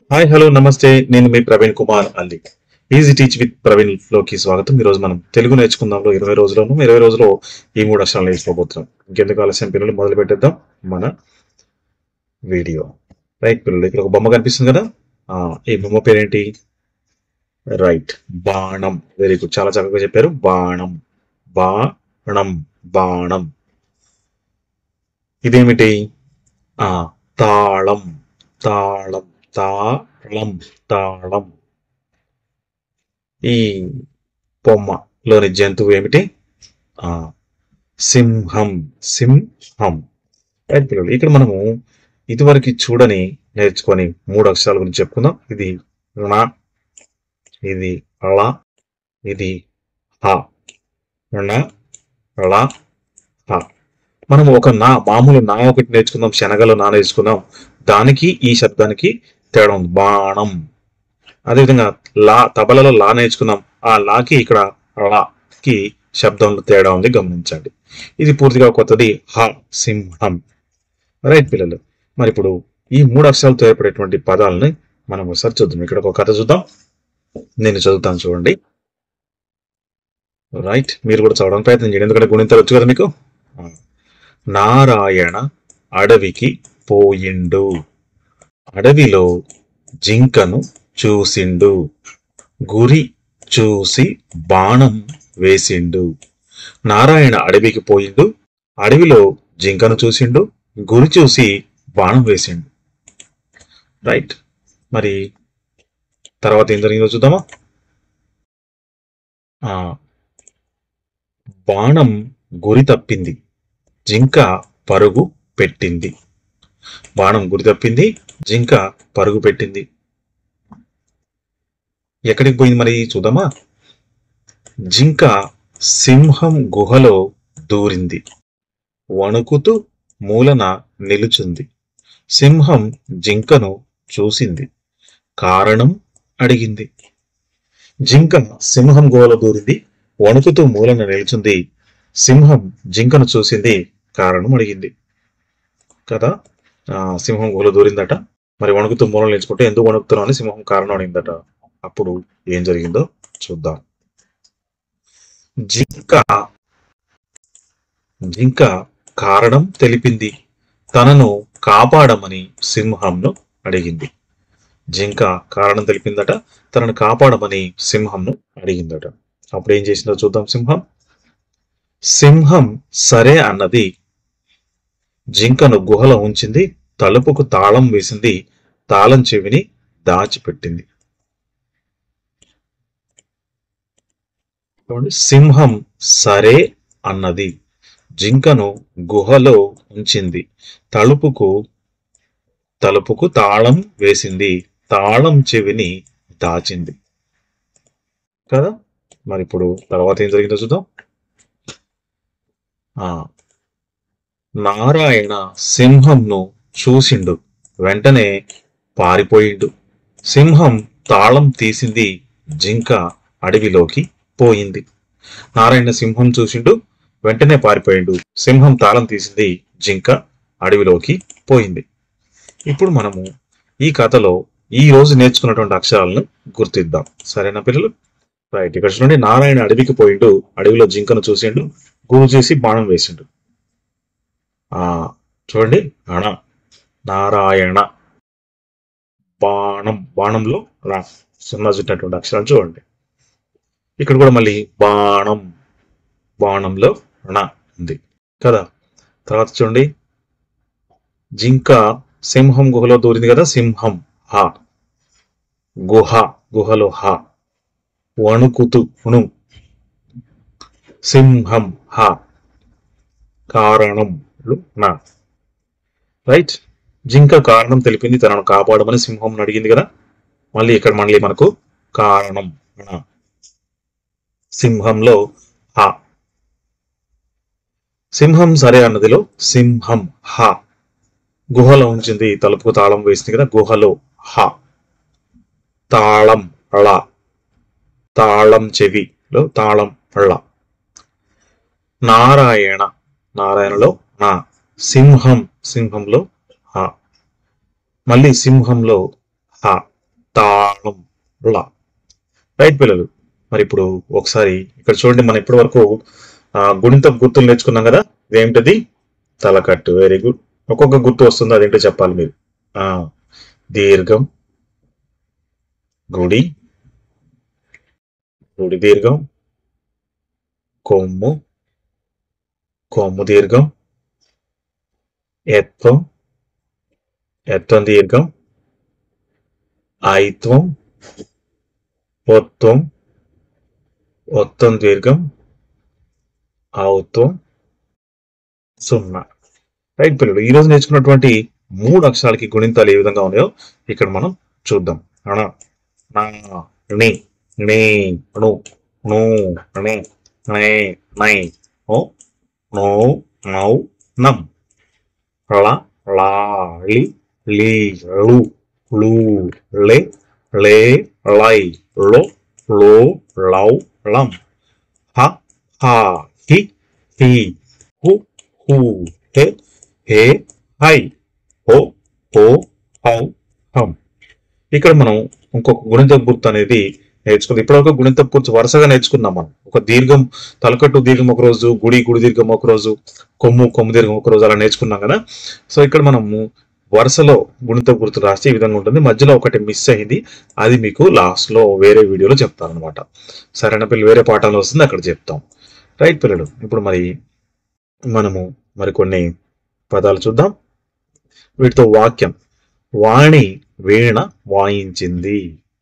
Hi hello నమస్తే నేను మీ ప్రవీణ్ కుమార్ అల్లి ఈజీ టీచ్ విత్ ప్రవీణ్ లోకి స్వాగతం ఈ రోజు మనం తెలుగు నేర్చుకుందాంలో ఇరవై రోజులను ఇరవై రోజుల్లో ఈ మూడు అక్షరాలు నేర్చుకోబోతున్నాం ఇంకెందుకు ఆలస్యం పిల్లలు మొదలు పెట్టేద్దాం మన వీడియో రైట్ పిల్లలు ఇక్కడ ఒక బొమ్మ కనిపిస్తుంది కదా ఆ, ఈ బొమ్మ పేరేంటి రైట్ బాణం వెరీ గుడ్ చాలా చక్కగా చెప్పారు బాణం బాణం బాణం ఇదేమిటి ఆ తాళం తాళం తాళం తాళం ఈ బొమ్మలోని జంతువు ఏమిటి ఆ సింహం సింహం రైట్ పిల్లలు ఇక్కడ మనము ఇదివరకు చూడని నేర్చుకొని మూడు అక్షరాల గురించి చెప్పుకుందాం ఇది ణ ఇది ళ ఇది హ ణ ళ హ మనం ఒక నా మామూలు నా ఒకటి నేర్చుకుందాం శనగలో నా నేర్చుకుందాం దానికి ఈ శబ్దానికి తేడా ఉంది బాణం అదేవిధంగా లా తబలలో లా నేర్చుకుందాం ఆ లాకి ఇక్కడ లాకి శబ్దంలో తేడా ఉంది గమనించండి ఇది పూర్తిగా కొత్తది హ సింహం రైట్ పిల్లలు మరి ఇప్పుడు ఈ మూడు అక్షరాలతో ఏర్పడేటువంటి పదాలని మనం ఒకసారి చూద్దాం ఇక్కడ ఒక కథ చూద్దాం నేను చదువుతాను చూడండి రైట్ మీరు కూడా చదవడానికి ప్రయత్నం చేయండి ఎందుకంటే గుణింతలు వచ్చు కదా మీకు ఆ. నారాయణ అడవికి పోయిండు అడవిలో జింకను చూసిండు గురి చూసి బాణం వేసిండు నారాయణ అడవికి పోయిండు అడవిలో జింకను చూసిండు గురి చూసి బాణం వేసిండు రైట్ మరి తర్వాత ఏం జరిగిందో చూద్దామా ఆ, బాణం గురి తప్పింది జింక పరుగు పెట్టింది బాణం గురి తప్పింది జింక పరుగు పెట్టింది ఎక్కడికి పోయింది మరి చూద్దామా జింక సింహం గుహలో దూరింది వణుకుతూ మూలన నిలుచుంది సింహం జింకను చూసింది కారణం అడిగింది జింక సింహం గుహలో దూరింది వణుకుతూ మూలన నిలుచుంది సింహం జింకను చూసింది కారణం అడిగింది కదా ఆ, సింహం గుహలో దూరిందట మరి వణుకుతూ మూలం నిలుచుకుంటే ఎందుకు వణుకుతున్నావు అని సింహం కారణం అడిగిందట అప్పుడు ఏం జరిగిందో చూద్దాం జింక జింక కారణం తెలిపింది తనను కాపాడమని సింహంను అడిగింది జింక కారణం తెలిపిందట తనను కాపాడమని సింహంను అడిగిందట అప్పుడు ఏం చేసిందో చూద్దాం సింహం సింహం సరే అన్నది జింకను గుహలో ఉంచింది తలుపుకు తాళం వేసింది తాళం చెవిని దాచిపెట్టింది చూడండి, సింహం సరే అన్నది జింకను గుహలో ఉంచింది తలుపుకు తలుపుకు తాళం వేసింది తాళం చెవిని దాచింది కదా మరి ఇప్పుడు తర్వాత ఏం జరిగిందో చూద్దాం ఆ నారాయణ సింహంను చూసిండు వెంటనే పారిపోయిండు సింహం తాళం తీసింది జింక అడవిలోకి పోయింది నారాయణ సింహం చూసిండు వెంటనే పారిపోయిండు సింహం తాళం తీసింది జింక అడవిలోకి పోయింది ఇప్పుడు మనము ఈ కథలో ఈ రోజు నేర్చుకున్నటువంటి అక్షరాలను గుర్తిద్దాం సరేనా పిల్లలు రైట్ ఇక్కడ చూడండి నారాయణ అడవికి పోయిండు అడవిలో జింకను చూసిండు గురు చేసి బాణం వేసిండు ఆ చూడండి అణ నారాయణ బాణం బాణంలో రా సున్నా చుట్టినటువంటి అక్షరాలు చూడండి ఇక్కడ కూడా మళ్ళీ బాణం బాణంలో ణ ఉంది కదా తర్వాత చూడండి జింక సింహం గుహలో దూరింది కదా సింహం హ గుహ గుహలో హ వణుకుతు ఉణు సింహం హ కారణం నా రైట్ జింక కారణం తెలిపింది తనను కాపాడమని సింహం అడిగింది కదా మళ్ళీ ఇక్కడ మళ్ళీ మనకు కారణం నా. సింహంలో హ సింహం సరే అన్నదిలో సింహం హ గుహలో ఉంచింది తలుపుకు తాళం వేసింది కదా గుహలో హ తాళం ళ తాళం చెవిలో తాళం ళ నారాయణ నారాయణలో నా సింహం సింహంలో హ మళ్ళీ సింహంలో హ తాళం లా రైట్ పిల్లలు మరి ఇప్పుడు ఒకసారి ఇక్కడ చూడండి మనం ఇప్పటి వరకు ఆ, గుణితం గుర్తులు నేర్చుకున్నాం కదా ఇదేమిటది తలకట్టు వెరీ గుడ్ ఒక్కొక్క గుర్తు వస్తుంది అదేంటో చెప్పాలి మీరు ఆ దీర్ఘం గుడి గుడి దీర్ఘం కొమ్ము కొమ్ము దీర్ఘం ఎత్వం ఎత్వం దీర్ఘం ఐత్వం ఒత్వం ఒత్తం దీర్ఘం ఔత్వం సున్నా రైట్ పిల్లలు ఈ రోజు నేర్చుకున్నటువంటి మూడు అక్షరాలకి గుణింతాలు ఏ విధంగా ఉన్నాయో ఇక్కడ మనం చూద్దాం అనా నా ని నీ ను ను నే నే నై ఓ నో నౌ నం ల లా లి లీ లు లు లే లే లై లో లో లౌ లం హ హా హి హి హు హూ హే హే హై హో హో హౌ హం ఇక్కడ మనం ఇంకొక గుణిత గుర్తు అనేది నేర్చుకుంది ఇప్పటివరకు గుణిత గుర్తు వరుసగా నేర్చుకున్నాం మనం ఒక దీర్ఘం తలకట్టు దీర్ఘం ఒక రోజు గుడి గుడి దీర్ఘం ఒక రోజు కొమ్ము కొమ్ము దీర్ఘం ఒక రోజు అలా నేర్చుకున్నాం కదా సో ఇక్కడ మనము వరుసలో గుణిత గుర్తు రాస్తే ఈ విధంగా ఉంటుంది మధ్యలో ఒకటి మిస్ అయింది అది మీకు లాస్ట్ లో వేరే వీడియోలో చెప్తాను అనమాట సరైన పిల్లలు వేరే పాఠంలో వస్తుంది అక్కడ చెప్తాం రైట్ పిల్లలు ఇప్పుడు మరి మనము మరికొన్ని పదాలు చూద్దాం వీటితో వాక్యం వాణి వీణ వాయించింది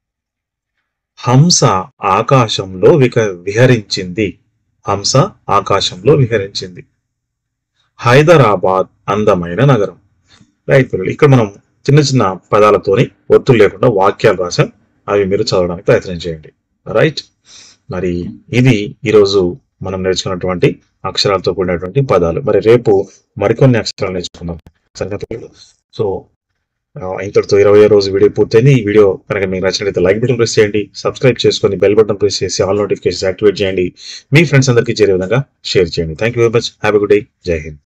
హంస ఆకాశంలో విక విహరించింది హంస ఆకాశంలో విహరించింది హైదరాబాద్ అందమైన నగరం రైట్ పిల్లలు ఇక్కడ మనం చిన్న చిన్న పదాలతోని ఒత్తులు లేకుండా వాక్యాలు రాసాం అవి మీరు చదవడానికి ప్రయత్నం చేయండి రైట్ మరి ఇది ఈరోజు మనం నేర్చుకున్నటువంటి అక్షరాలతో కూడినటువంటి పదాలు మరి రేపు మరికొన్ని అక్షరాలు నేర్చుకుందాం సరేనా పిల్లలు సో ఆ, ఇంతటితో ఇరవై రోజు వీడియో పూర్తయింది ఈ వీడియో కనుక మీకు నచ్చినట్లయితే లైక్ బటన్ ప్రెస్ చేయండి సబ్స్క్రైబ్ చేసుకొని బెల్ బటన్ ప్రెస్ చేసి ఆల్ నోటిఫికేషన్ యాక్టివేట్ చేయండి మీ ఫ్రెండ్స్ అందరికీ చేరే విధంగా షేర్ చేయండి thank you very much have good day Jai Hind